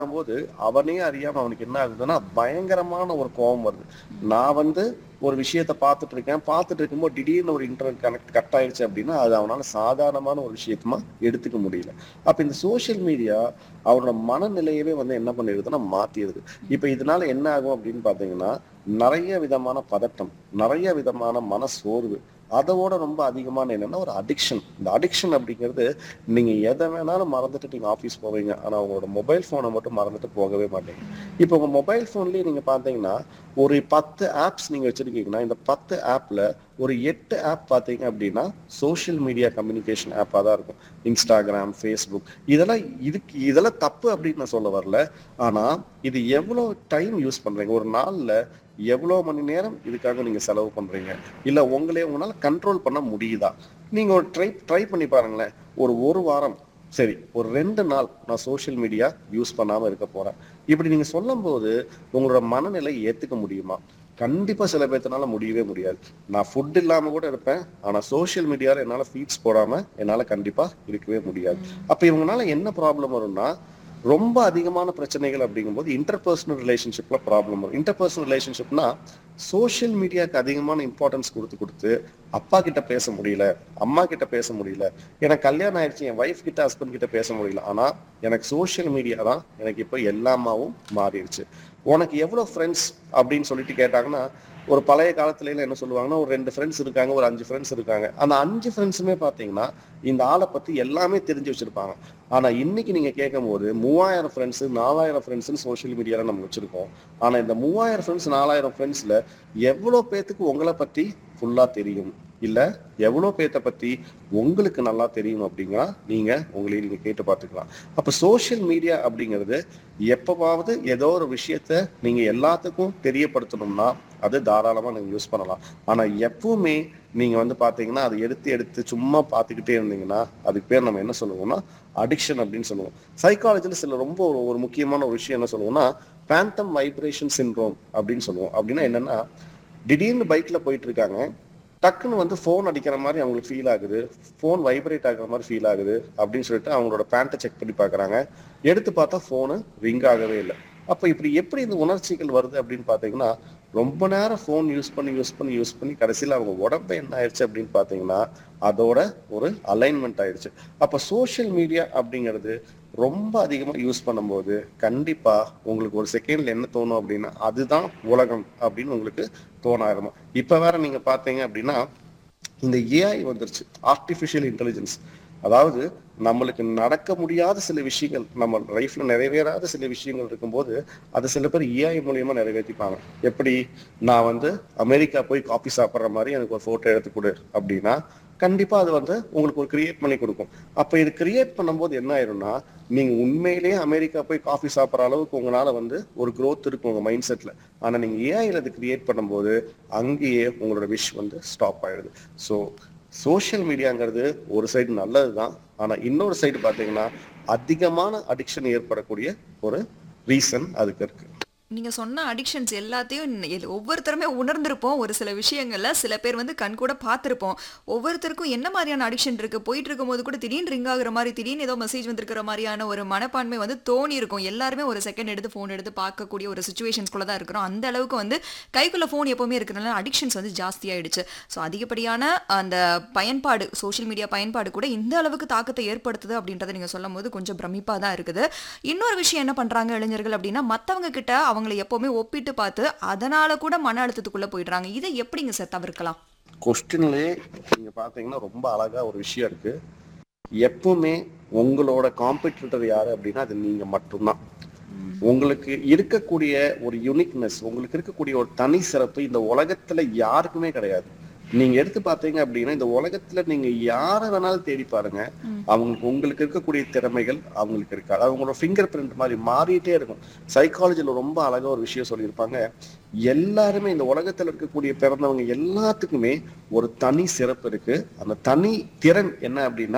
போது அவனே அறியாம அவனுக்கு என்ன ஆகுதுன்னா பயங்கரமான ஒரு கோபம் வருது நான் வந்து ஒரு விஷயத்த பார்த்துட்டு இருக்கேன் பார்த்துட்டு இருக்கும்போது திடீர்னு ஒரு இன்டர்நெட் கனெக்ட் கட் ஆயிடுச்சு அப்படின்னா அது அவனால சாதாரணமான ஒரு விஷயமா எடுத்துக்க முடியல அப்ப இந்த சோஷியல் மீடியா அவனோட மனநிலையவே வந்து என்ன பண்ணிடுதுன்னா மாத்திடுது இப்ப இதனால என்ன ஆகும் அப்படின்னு பாத்தீங்கன்னா நிறைய விதமான பதட்டம் நிறைய விதமான மன சோர்வு அதோட ரொம்ப அதிகமான என்னன்னா ஒரு அடிக்ஷன் இந்த அடிக்ஷன் அப்படிங்கிறது நீங்க எதை வேணாலும் மறந்துட்டு நீங்க ஆபீஸ் போவீங்க ஆனா உங்களோட மொபைல் போனை மட்டும் மறந்துட்டு போகவே மாட்டீங்க இப்போ உங்க மொபைல் போன்லயே நீங்க பாத்தீங்கன்னா ஒரு பத்து ஆப்ஸ் நீங்க வச்சிருக்கீங்கன்னா இந்த பத்து ஆப்ல ஒரு எட்டு ஆப் பாத்தீங்க அப்படின்னா சோஷியல் மீடியா கம்யூனிகேஷன் ஆப்பா தான் இருக்கும் இன்ஸ்டாகிராம் ஃபேஸ்புக் இதெல்லாம் இதுக்கு இதெல்லாம் தப்பு அப்படின்னு நான் சொல்ல வரல ஆனா இது எவ்வளவு டைம் யூஸ் பண்றீங்க ஒரு நாள்ல எவ்வளவு மணி நேரம் இதுக்காக நீங்க செலவு பண்றீங்க இல்ல உங்களே உங்களால கண்ட்ரோல் பண்ண முடியுதா நீங்க ஒரு ட்ரை ட்ரை பண்ணி பாருங்களேன் ஒரு ஒரு வாரம் சரி ஒரு ரெண்டு நாள் நான் சோஷியல் மீடியா யூஸ் பண்ணாம இருக்க போறேன் இப்படி நீங்க சொல்லும் போது உங்களோட மனநிலை ஏத்துக்க முடியுமா கண்டிப்பா சில பேர்த்தனால முடியவே முடியாது நான் ஃபுட் இல்லாம கூட இருப்பேன் ஆனா சோஷியல் மீடியால என்னால ஃபீட்ஸ் போடாம என்னால கண்டிப்பா இருக்கவே முடியாது அப்ப இவங்கனால என்ன ப்ராப்ளம் வரும்னா ரொம்ப அதிகமான பிரச்சனைகள் அப்படிங்கும்போது இன்டர்பர்சனல் ரிலேஷன்ஷிப்ல ப்ராப்ளம் வரும் இன்டர்பர்சனல் ரிலேஷன்ஷிப்னா சோஷியல் மீடியாக்கு அதிகமான இம்பார்ட்டன்ஸ் கொடுத்து கொடுத்து அப்பா கிட்ட பேச முடியல அம்மா கிட்ட பேச முடியல எனக்கு கல்யாணம் ஆயிடுச்சு என் ஒய்ஃப் கிட்ட ஹஸ்பண்ட் கிட்ட பேச முடியல ஆனா எனக்கு சோஷியல் மீடியா தான் எனக்கு இப்போ எல்லாமாவும் மாறிடுச்சு உனக்கு எவ்வளவு ஃப்ரெண்ட்ஸ் அப்படின்னு சொல்லிட்டு கேட்டாங்கன்னா ஒரு பழைய காலத்துல எல்லாம் என்ன சொல்லுவாங்கன்னா ஒரு ரெண்டு ஃப்ரெண்ட்ஸ் இருக்காங்க ஒரு அஞ்சு ஃப்ரெண்ட்ஸ் இருக்காங்க அந்த அஞ்சு ஃப்ரெண்ட்ஸுமே பாத்தீங்கன்னா இந்த ஆளை பத்தி எல்லாமே தெரிஞ்சு வச்சிருப்பாங்க ஆனா இன்னைக்கு நீங்க கேட்கும் போது மூவாயிரம் ஃப்ரெண்ட்ஸ் நாலாயிரம் ஃப்ரெண்ட்ஸ்னு சோஷியல் மீடியால நம்ம வச்சிருக்கோம் ஆனா இந்த மூவாயிரம் ஃப்ரெண்ட்ஸ் நாலாயிரம் ஃப்ரெண்ட்ஸ்ல எவ்வளவு பேத்துக்கு உங்களை பத்தி ஃபுல்லா தெரியும் இல்ல எவ்வளவு பேத்த பத்தி உங்களுக்கு நல்லா தெரியும் அப்படிங்கன்னா நீங்க உங்களையும் நீங்க கேட்டு பார்த்துக்கலாம் அப்ப சோஷியல் மீடியா அப்படிங்கிறது எப்பவாவது ஏதோ ஒரு விஷயத்த நீங்க எல்லாத்துக்கும் தெரியப்படுத்தணும்னா அது தாராளமா நீங்க யூஸ் பண்ணலாம் ஆனா எப்பவுமே நீங்க வந்து பாத்தீங்கன்னா அதை எடுத்து எடுத்து சும்மா பார்த்துக்கிட்டே இருந்தீங்கன்னா அதுக்கு பேர் நம்ம என்ன சொல்லுவோம்னா அடிக்ஷன் அப்படின்னு சொல்லுவோம் சைக்காலஜில சில ரொம்ப ஒரு ஒரு முக்கியமான ஒரு விஷயம் என்ன சொல்லுவோம்னா பேண்டம் வைப்ரேஷன் சின்ரோம் அப்படின்னு சொல்லுவோம் அப்படின்னா என்னன்னா திடீர்னு பைக்ல போயிட்டு இருக்காங்க டக்குன்னு வந்து ஃபோன் அடிக்கிற மாதிரி அவங்களுக்கு ஃபீல் ஆகுது ஃபோன் வைப்ரேட் ஆகுற மாதிரி ஃபீல் ஆகுது அப்படின்னு சொல்லிட்டு அவங்களோட பேண்ட்டை செக் பண்ணி பார்க்கறாங்க எடுத்து பார்த்தா ஃபோனு ரிங் ஆகவே இல்லை அப்போ இப்படி எப்படி இந்த உணர்ச்சிகள் வருது அப்படின்னு பார்த்தீங்கன்னா ரொம்ப நேரம் ஃபோன் யூஸ் பண்ணி யூஸ் பண்ணி யூஸ் பண்ணி கடைசியில் அவங்க உடம்பு என்ன ஆயிடுச்சு அப்படின்னு பார்த்தீங்கன்னா அதோட ஒரு அலைன்மெண்ட் ஆயிடுச்சு அப்போ சோஷியல் மீடியா அப்படிங்கிறது ரொம்ப அதிகமாக யூஸ் பண்ணும்போது கண்டிப்பா உங்களுக்கு ஒரு செகண்ட்ல என்ன தோணும் அப்படின்னா அதுதான் உலகம் அப்படின்னு உங்களுக்கு தோண ஆரம்பம் இப்ப வேற நீங்க பாத்தீங்க அப்படின்னா இந்த ஏஐ வந்துருச்சு ஆர்டிஃபிஷியல் இன்டெலிஜென்ஸ் அதாவது நம்மளுக்கு நடக்க முடியாத சில விஷயங்கள் நம்ம லைஃப்ல நிறைவேறாத சில விஷயங்கள் இருக்கும்போது அது சில பேர் ஏஐ மூலியமா நிறைவேற்றிப்பாங்க எப்படி நான் வந்து அமெரிக்கா போய் காஃபி சாப்பிட்ற மாதிரி எனக்கு ஒரு போட்டோ எடுத்து கொடு அப்படின்னா கண்டிப்பா அது வந்து உங்களுக்கு ஒரு கிரியேட் பண்ணி கொடுக்கும் அப்ப இது கிரியேட் பண்ணும்போது என்ன ஆயிரும்னா நீங்க உண்மையிலேயே அமெரிக்கா போய் காஃபி சாப்பிட்ற அளவுக்கு உங்களால வந்து ஒரு growth இருக்கும் உங்க மைண்ட் செட்ல ஆனா நீங்க ஏஐல அது கிரியேட் பண்ணும்போது அங்கேயே உங்களோட விஷ் வந்து ஸ்டாப் ஆயிடுது ஸோ சோஷியல் மீடியாங்கிறது ஒரு சைடு நல்லதுதான் ஆனா இன்னொரு சைடு பாத்தீங்கன்னா அதிகமான அடிக்ஷன் ஏற்படக்கூடிய ஒரு ரீசன் அதுக்கு இருக்கு நீங்க சொன்ன அடிக்ஷன்ஸ் எல்லாத்தையும் ந- எல்- ஒவ்வொருத்தருமே உணர்ந்திருப்போம் ஒரு சில விஷயங்கள்ல சில பேர் வந்து கண் கூட பார்த்திருப்போம் ஒவ்வொருத்தருக்கும் என்ன மாதிரியான அடிக்ஷன் இருக்கு போயிட்டு இருக்கும்போது கூட திடீர்னு ரிங் ஆகுற மாதிரி திடீர்னு ஏதோ மெசேஜ் வந்திருக்கிற மாதிரியான ஒரு மனப்பான்மை வந்து தோணி இருக்கும் எல்லாருமே ஒரு செகண்ட் எடுத்து ஃபோன் எடுத்து பார்க்கக்கூடிய ஒரு சுச்சுவேஷன்ஸ்குள்ள தான் இருக்கிறோம் அந்த அளவுக்கு வந்து கைக்குள்ள ஃபோன் எப்பவுமே இருக்கிறனால அடிக்ஷன்ஸ் வந்து ஜாஸ்தி ஆயிடுச்சு ஸோ அதிகப்படியான அந்த பயன்பாடு சோஷியல் மீடியா பயன்பாடு கூட இந்த அளவுக்கு தாக்கத்தை ஏற்படுத்துது அப்படின்றத நீங்க சொல்லும் போது கொஞ்சம் பிரமிப்பா தான் இருக்குது இன்னொரு விஷயம் என்ன பண்றாங்க இளைஞர்கள் அப்படின்னா மத்தவங்க கிட்ட அவங்களை எப்பவுமே ஒப்பிட்டு பார்த்து அதனால கூட மன அழுத்தத்துக்குள்ள போயிடுறாங்க இதை எப்படிங்க சார் தவிர்க்கலாம் கொஸ்டின்லயே நீங்க பாத்தீங்கன்னா ரொம்ப அழகா ஒரு விஷயம் இருக்கு எப்பவுமே உங்களோட காம்படிட்டர் யாரு அப்படின்னா அது நீங்க மட்டும்தான் உங்களுக்கு இருக்கக்கூடிய ஒரு யுனிக்னஸ் உங்களுக்கு இருக்கக்கூடிய ஒரு தனி சிறப்பு இந்த உலகத்துல யாருக்குமே கிடையாது நீங்க எடுத்து பார்த்தீங்க அப்படின்னா இந்த உலகத்துல நீங்க யாரை வேணாலும் தேடி பாருங்க அவங்களுக்கு உங்களுக்கு இருக்கக்கூடிய திறமைகள் அவங்களுக்கு இருக்காது அவங்களோட ஃபிங்கர் பிரிண்ட் மாதிரி மாறிட்டே இருக்கும் சைக்காலஜில ரொம்ப அழகா ஒரு விஷயம் சொல்லியிருப்பாங்க எல்லாருமே இந்த உலகத்துல இருக்கக்கூடிய பிறந்தவங்க எல்லாத்துக்குமே ஒரு தனி சிறப்பு இருக்கு அந்த தனி திறன் என்ன அப்படின்னா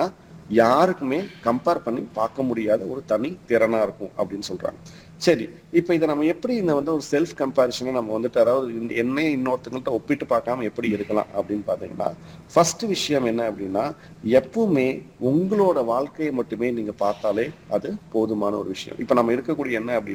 யாருக்குமே கம்பேர் பண்ணி பார்க்க முடியாத ஒரு தனி திறனா இருக்கும் அப்படின்னு சொல்றாங்க சரி இப்போ இதை நம்ம எப்படி இந்த வந்து ஒரு செல்ஃப் கம்பேரிஷனை நம்ம வந்துட்டு அதாவது இந்த- என்னையே இன்னொருத்தங்கள்ட்ட ஒப்பிட்டு பார்க்காம எப்படி இருக்கலாம் அப்படின்னு பார்த்தீங்கன்னா ஃபர்ஸ்ட் விஷயம் என்ன அப்படின்னா எப்பவுமே உங்களோட வாழ்க்கையை மட்டுமே நீங்க பார்த்தாலே அது போதுமான ஒரு விஷயம் இப்போ நம்ம இருக்கக்கூடிய என்ன அப்படின்னா